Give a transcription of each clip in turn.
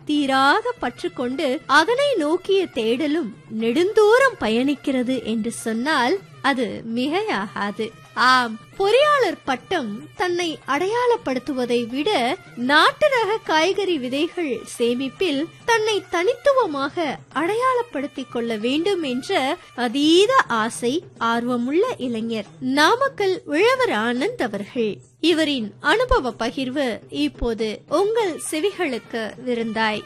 தீராக பற்றுக்கொண்டு அதனை நோக்கிய தேடலும் நெடுந்தூரம் பயணிக்கிறது என்று சொன்னால் அது மிகையாகாது ஆம் பொறியாளர் பட்டம் தன்னை அடையாளப்படுத்துவதை விட நாட்டு ரக காய்கறி விதைகள் சேமிப்பில் தன்னை தனித்துவமாக அடையாளப்படுத்திக் கொள்ள வேண்டும் என்ற அதீத ஆசை ஆர்வமுள்ள இளைஞர் நாமக்கல் உழவர் ஆனந்த் அவர்கள் இவரின் அனுபவ பகிர்வு இப்போது உங்கள் செவிகளுக்கு விருந்தாய்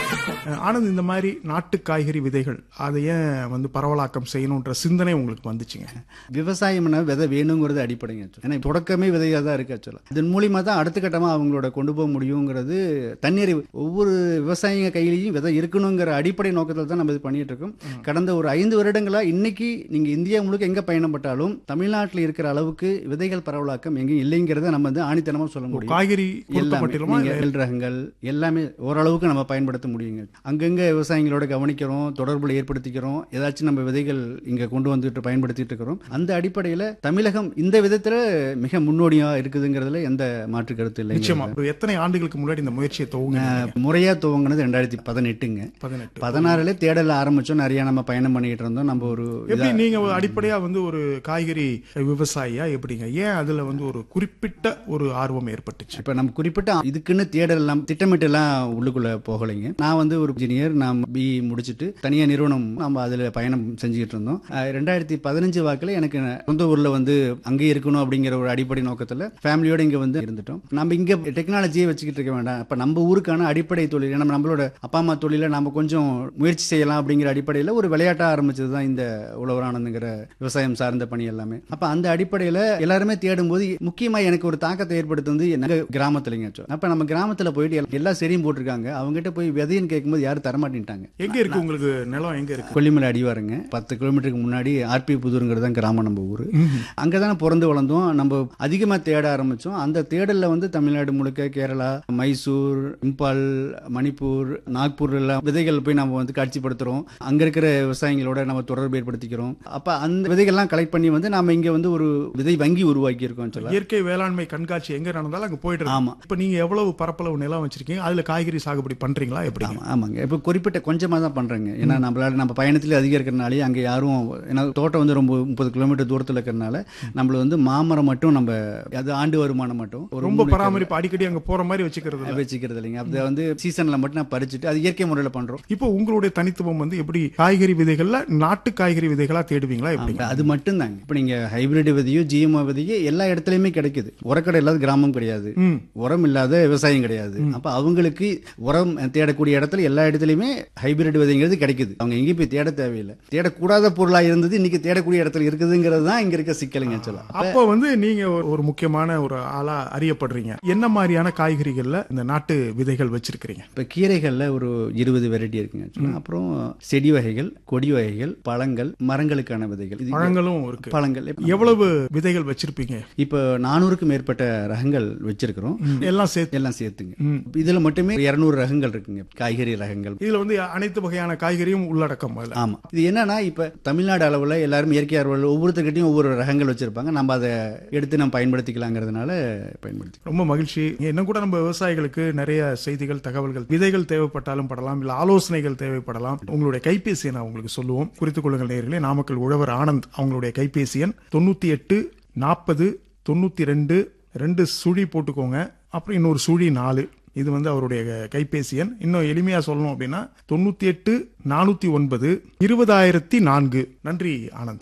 அஹ் ஆனந்த் இந்த மாதிரி நாட்டு காய்கறி விதைகள் அதை ஏன் வந்து பரவலாக்கம் செய்யணுன்ற சிந்தனை உங்களுக்கு வந்துச்சுங்க விவசாயம்னா விதை வேணுங்கிறது அடிப்படைங்க actually. ஏன்னா தொடக்கமே விதையாக தான் இருக்கு ஆக்சுவலாக இதன் மூலியமா தான் அடுத்த கட்டமாக அவங்களோட கொண்டு போக முடியுங்கிறது தண்ணீர் ஒவ்வொரு விவசாயிங்க கையிலையும் விதை இருக்கணுங்கிற அடிப்படை நோக்கத்தில் தான் நம்ம இது பண்ணிட்டு இருக்கோம் கடந்த ஒரு ஐந்து வருடங்களா இன்னைக்கு நீங்க இந்தியா முழுக்க எங்க பயணப்பட்டாலும் தமிழ்நாட்டில் இருக்கிற அளவுக்கு விதைகள் பரவலாக்கம் எங்கேயும் இல்லைங்கிறத நம்ம வந்து ஆணித்தனமா சொல்ல முடியும் காய்கறி பொறுத்த எல்லாமே மட்டிலுமா நீங்க நெல் ரகங்கள் எல்லாமே ஓரளவுக்கு நம்ம பயன்படுத்த முடியுங்க அங்கங்க விவசாயிகளோட கவனிக்கிறோம் தொடர்புல ஏற்படுத்திக்கிறோம் ஏதாச்சும் நம்ம விதைகள் இங்க கொண்டு வந்துட்டு பயன்படுத்திட்டு இருக்கிறோம் அந்த அடிப்படையில தமிழகம் இந்த விதத்துல மிக முன்னோடியா இருக்குதுங்கிறதுல எந்த மாற்று கருத்து நிச்சயமா இல்லைங்க ஒரு எத்தனை ஆண்டுகளுக்கு முன்னாடி இந்த முயற்சியை துவங்க முறையா துவங்கினது ரெண்டாயிரத்தி பதினெட்டுங்க பதினெட்டு பதினாறுல தேடல ஆரம்பிச்சோம் நிறைய நம்ம பயணம் பண்ணிட்டு இருந்தோம் நம்ம ஒரு எப்படி நீங்க ஒரு அடிப்படையா வந்து ஒரு காய்கறி விவசாயியா எப்படிங்க ஏன் அதுல வந்து ஒரு குறிப்பிட்ட ஒரு ஆர்வம் ஏற்பட்டுச்சு இப்ப நம்ம குறிப்பிட்ட இதுக்குன்னு தேடல் எல்லாம் திட்டமிட்டு எல்லாம் உள்ளுக்குள்ள போகலைங்க நான் வந்து ஒரு இன்ஜினியர் நான் பி முடிச்சுட்டு தனியா நிறுவனம் நம்ம அதுல பயணம் செஞ்சுக்கிட்டு இருந்தோம் அஹ் ரெண்டாயிரத்தி பதினஞ்சு வாக்குல எனக்கு சொந்த ஊர்ல வந்து அங்கே இருக்கணும் அப்படிங்கிற ஒரு அடிப்படை நோக்கத்துல ஃபேமிலியோட இங்க வந்து இருந்துட்டோம் நம்ம இங்க டெக்னாலஜியை வச்சுக்கிட்டு இருக்க வேண்டாம் அப்ப நம்ம ஊருக்கான அடிப்படை தொழில் ஏன்னா நம்மளோட அப்பா அம்மா தொழில நம்ம கொஞ்சம் முயற்சி செய்யலாம் அப்படிங்கிற அடிப்படையில ஒரு விளையாட்டா ஆரம்பிச்சது தான் இந்த உழவரானந்துங்கிற விவசாயம் சார்ந்த பணி எல்லாமே அப்ப அந்த அடிப்படையில எல்லாருமே தேடும்போது முக்கியமா எனக்கு ஒரு தாக்கத்தை ஏற்படுத்துனது எங்க கிராமத்துலங்க actually. அப்ப நம்ம கிராமத்துல போயிட்டு எல்லா- எல்லா செடியும் போட்டிருக்காங்க அவங்ககிட்ட போய் விதைன்னு கேட்கும்போது யாரும் தரமாட்டேன்ட்டாங்க எங்க இருக்கு உங்களுக்கு நிலம் எங்க இருக்கு கொல்லிமலை அடிவாருங்க பத்து கிலோமீட்டருக்கு முன்னாடி ஆர்பி புதூருங்கிறது தான் கிராமம் நம்ம ஊர் அங்கே தானே பிறந்து வளர்ந்தோம் நம்ம அதிகமாக தேட ஆரம்பித்தோம் அந்த தேடலில் வந்து தமிழ்நாடு முழுக்க கேரளா மைசூர் இம்பால் மணிப்பூர் நாக்பூர் எல்லாம் விதைகள் போய் நம்ம வந்து காட்சிப்படுத்துகிறோம் அங்கே இருக்கிற விவசாயிகளோட நம்ம தொடர்பு ஏற்படுத்திக்கிறோம் அப்போ அந்த விதைகள்லாம் கலெக்ட் பண்ணி வந்து நம்ம இங்கே வந்து ஒரு விதை வங்கி உருவாக்கி இருக்கோம் சொல்ல இயற்கை வேளாண்மை கண்காட்சி எங்க நடந்தாலும் அங்க போயிட்டு இருக்கு. ஆமா. இப்ப நீங்க எவ்வளவு பரப்பளவு நிலம் வச்சிருக்கீங்க அதுல காய்கறி சாகுபடி பண்றீங்களா எப்படிங்க ஆமா, ஆமாங்க இப்போ குறிப்பிட்ட கொஞ்சமாக தான் பண்ணுறேங்க ஏன்னா நம்மளால நம்ம பயணத்தில் அதிகம் இருக்கிறனாலே அங்கே யாரும் ஏன்னா தோட்டம் வந்து ரொம்ப முப்பது கிலோமீட்டர் தூரத்தில் இருக்கிறனால நம்மள வந்து மாமரம் மட்டும் நம்ம அது ஆண்டு வருமானம் மட்டும் ஒரு ரொம்ப மூணு ஏக்கர் பராமரிப்பு அடிக்கடி அங்க போற மாதிரி வச்சுக்கிறது இல்ல. வச்சுக்கிறது இல்லைங்க அதை வந்து சீசனில் மட்டும் நான் பறிச்சுட்டு அது இயற்கை முறையில் பண்ணுறோம் இப்போ உங்களுடைய தனித்துவம் வந்து எப்படி காய்கறி விதைகள்ல நாட்டு காய்கறி விதைகளா தேடுவீங்களா எப்படிங்க அது மட்டும்தாங்க இப்போ நீங்கள் ஹைபிரிட் விதையோ ஜிஎம்ஓ விதையோ எல்லா இடத்துலையுமே கிடைக்குது உரக்கடை இல்லாத கிராமம் கிடையாது ம். உரம் இல்லாத விவசாயம் கிடையாது அப்போ அவங்களுக்கு உரம் தேடக்கூடிய இடத்துல எல்லா இடத்துலையுமே ஹைபிரிட் விதைங்கிறது கிடைக்குது அவங்க எங்கேயும் போய் தேட தேவையில்லை தேடக்கூடாத பொருளாக இருந்தது இன்னைக்கு தேடக்கூடிய இடத்துல இருக்குதுங்கிறது தான் இங்கே இருக்க சிக்கலுங்க சொல்லலாம் அப்போ வந்து நீங்க ஒரு- ஒரு முக்கியமான ஒரு ஆளா அறியப்படுறீங்க என்ன மாதிரியான காய்கறிகள்ல இந்த நாட்டு விதைகள் வச்சிருக்கிறீங்க இப்போ கீரைகளில் ஒரு இருபது வெரைட்டி இருக்குங்க actually. அப்புறம் செடி வகைகள் கொடி வகைகள் பழங்கள் மரங்களுக்கான விதைகள் இது பழங்களும் இருக்கு பழங்கள் எவ்வளவு விதைகள் வச்சிருப்பீங்க இப்போ நானூறுக்கும் மேற்பட்ட ரகங்கள் வச்சிருக்கிறோம் எல்லாம் சேர்த்து எல்லாம் சேர்த்துங்க ம். இதுல மட்டுமே இருநூறு ரகங்கள் இருக்குங்க காய்கறி ரகங்கள் இதுல வந்து அனைத்து வகையான காய்கறியும் உள்ளடக்கம் அதுல. ஆமா இது என்னன்னா இப்ப தமிழ்நாடு அளவுல எல்லாரும் இயற்கை ஆர்வலர் ஒவ்வொருத்தர்கிட்டயும் ஒவ்வொரு ரகங்கள் வச்சிருப்பாங்க நம்ம அதை எடுத்து நம்ம பயன்படுத்திக்கலாங்கிறதுனால பயன்படுத்தி ரொம்ப மகிழ்ச்சி இன்னும் கூட நம்ம விவசாயிகளுக்கு நிறைய செய்திகள் தகவல்கள் விதைகள் தேவைப்பட்டாலும் படலாம் இல்ல ஆலோசனைகள் தேவைப்படலாம் உங்களுடைய கைபேசி நான் உங்களுக்கு சொல்லுவோம் குறித்துக் கொள்ளுங்கள் நேயர்களே நாமக்கல் உழவர் ஆனந்த் அவங்களுடைய கைபேசி எண் தொண்ணூத்தி எட்டு நாற்பது தொண்ணூத்தி ரெண்டு ரெண்டு சுழி போட்டுக்கோங்க அப்புறம் இன்னொரு சுழி நாலு இது வந்து அவருடைய கைபேசி எண் இன்னும் எளிமையா சொல்லணும் அப்படின்னா தொண்ணூத்தி எட்டு நானூத்தி ஒன்பது இருபதாயிரத்தி நான்கு நன்றி ஆனந்த்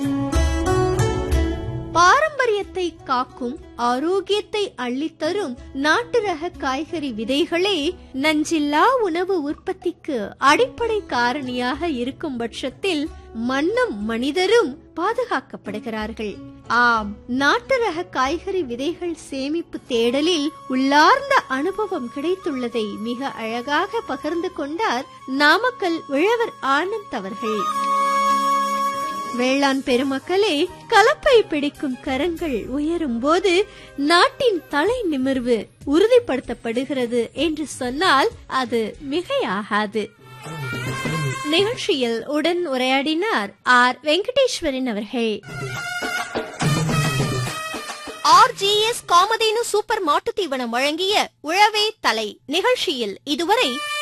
பாரம்பரியத்தை காக்கும் ஆரோக்கியத்தை அள்ளித்தரும் நாட்டு ரக காய்கறி விதைகளே நஞ்சில்லா உணவு உற்பத்திக்கு அடிப்படை காரணியாக இருக்கும் பட்சத்தில் மண்ணும் மனிதரும் பாதுகாக்கப்படுகிறார்கள் ஆம் நாட்டு ரக காய்கறி விதைகள் சேமிப்பு தேடலில் உள்ளார்ந்த அனுபவம் கிடைத்துள்ளதை மிக அழகாக பகிர்ந்து கொண்டார் நாமக்கல் உழவர் ஆனந்த் அவர்கள் வேளாண் பெருமக்களே கலப்பை பிடிக்கும் கரங்கள் உயரும் போது நாட்டின் தலை நிமிர்வு உறுதிப்படுத்தப்படுகிறது என்று சொன்னால் அது மிகையாகாது நிகழ்ச்சியில் உடன் உரையாடினார் ஆர் வெங்கடேஸ்வரன் அவர்கள் ஆர்ஜிஎஸ் காமதேனு சூப்பர் மாட்டுத் தீவனம் வழங்கிய உழவே தலை நிகழ்ச்சியில் இதுவரை